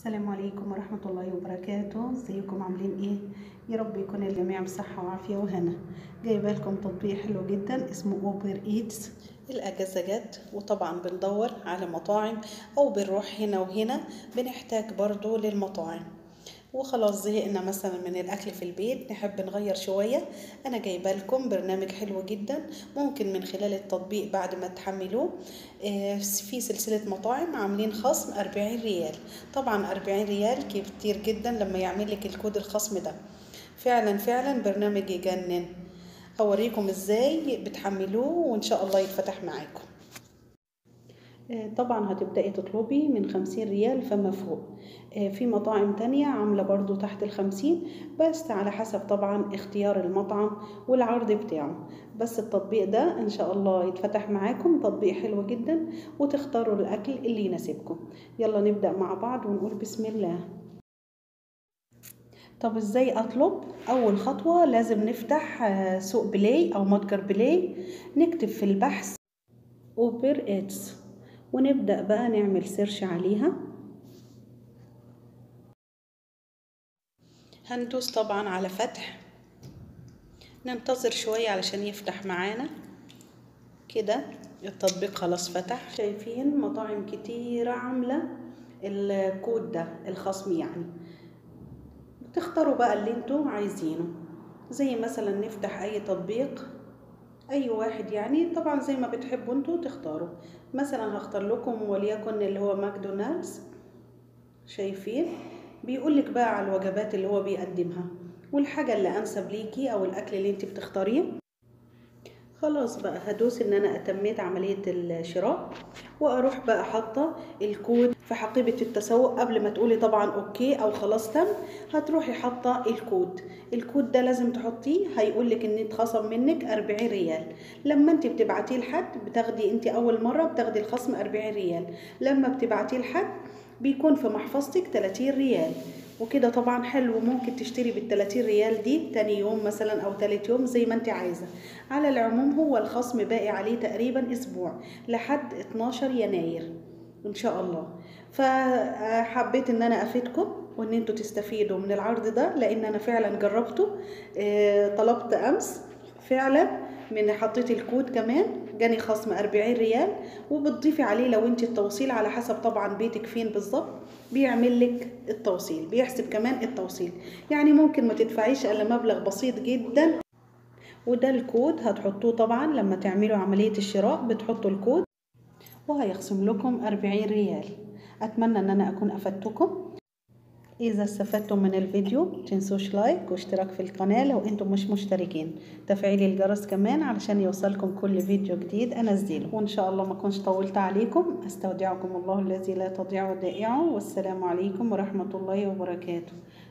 السلام عليكم ورحمة الله وبركاته ازيكم عاملين ايه يا رب يكون الجميع بصحة وعافية وهنا جايبه لكم تطبيق حلو جدا اسمه اوبر ايتس الاجازة جت وطبعا بندور على مطاعم او بنروح هنا وهنا بنحتاج برضو للمطاعم وخلاص زهقنا مثلا من الاكل في البيت نحب نغير شويه انا جايبه لكم برنامج حلو جدا ممكن من خلال التطبيق بعد ما تحملوه في سلسله مطاعم عاملين خصم 40 ريال طبعا 40 ريال كتير جدا لما يعمل لك الكود الخصم ده فعلا فعلا برنامج يجنن اوريكم ازاي بتحملوه وان شاء الله يتفتح معاكم طبعا هتبدأي تطلبي من خمسين ريال فما فوق في مطاعم تانية عاملة برضو تحت الخمسين بس على حسب طبعا اختيار المطعم والعرض بتاعه بس التطبيق ده ان شاء الله يتفتح معاكم تطبيق حلو جدا وتختاروا الاكل اللي يناسبكم يلا نبدأ مع بعض ونقول بسم الله طب ازاي اطلب اول خطوة لازم نفتح سوق بلاي او متجر بلاي نكتب في البحث اوبر ايتس ونبدأ بقى نعمل سيرش عليها هندوس طبعا على فتح ننتظر شوية علشان يفتح معانا كده التطبيق خلاص فتح شايفين مطاعم كتيرة عاملة الكود ده الخصم يعني تختاروا بقى اللي انتوا عايزينه زي مثلا نفتح اي تطبيق اي واحد يعني طبعا زي ما بتحبوا انتوا تختاروا مثلا هختار لكم وليكن اللي هو ماكدونالدز شايفين بيقولك بقى على الوجبات اللي هو بيقدمها والحاجة اللي انسب ليكي او الاكل اللي انت بتختاريه خلاص بقى هدوس ان انا اتميت عملية الشراء واروح بقى حاطة الكود في حقيبة التسوق قبل ما تقولي طبعا اوكي او خلاص تم هتروحي حاطة الكود الكود ده لازم تحطيه هيقولك ان اتخصم منك 40 ريال لما انت بتبعتيه لحد بتاخدي انت اول مرة بتاخدي الخصم 40 ريال لما بتبعتيه لحد بيكون في محفظتك 30 ريال وكده طبعا حلو ممكن تشتري بال 30 ريال دي تاني يوم مثلا او تالت يوم زي ما انت عايزه على العموم هو الخصم باقي عليه تقريبا اسبوع لحد 12 يناير ان شاء الله فحبيت ان انا افيدكم وان انتوا تستفيدوا من العرض ده لان انا فعلا جربته طلبت امس فعلا من حطيت الكود كمان جاني خصم 40 ريال وبتضيفي عليه لو انت التوصيل على حسب طبعا بيتك فين بالظبط بيعمل لك التوصيل بيحسب كمان التوصيل يعني ممكن ما تدفعيش الا مبلغ بسيط جدا وده الكود هتحطوه طبعا لما تعملوا عملية الشراء بتحطوا الكود وهيخصم لكم 40 ريال اتمنى ان انا اكون افدتكم إذا استفدتم من الفيديو تنسوش لايك واشتراك في القناة لو انتم مش مشتركين تفعيل الجرس كمان علشان يوصلكم كل فيديو جديد أنزله وإن شاء الله ما كنش طولت عليكم استودعكم الله الذي لا تضيع ودائعه والسلام عليكم ورحمة الله وبركاته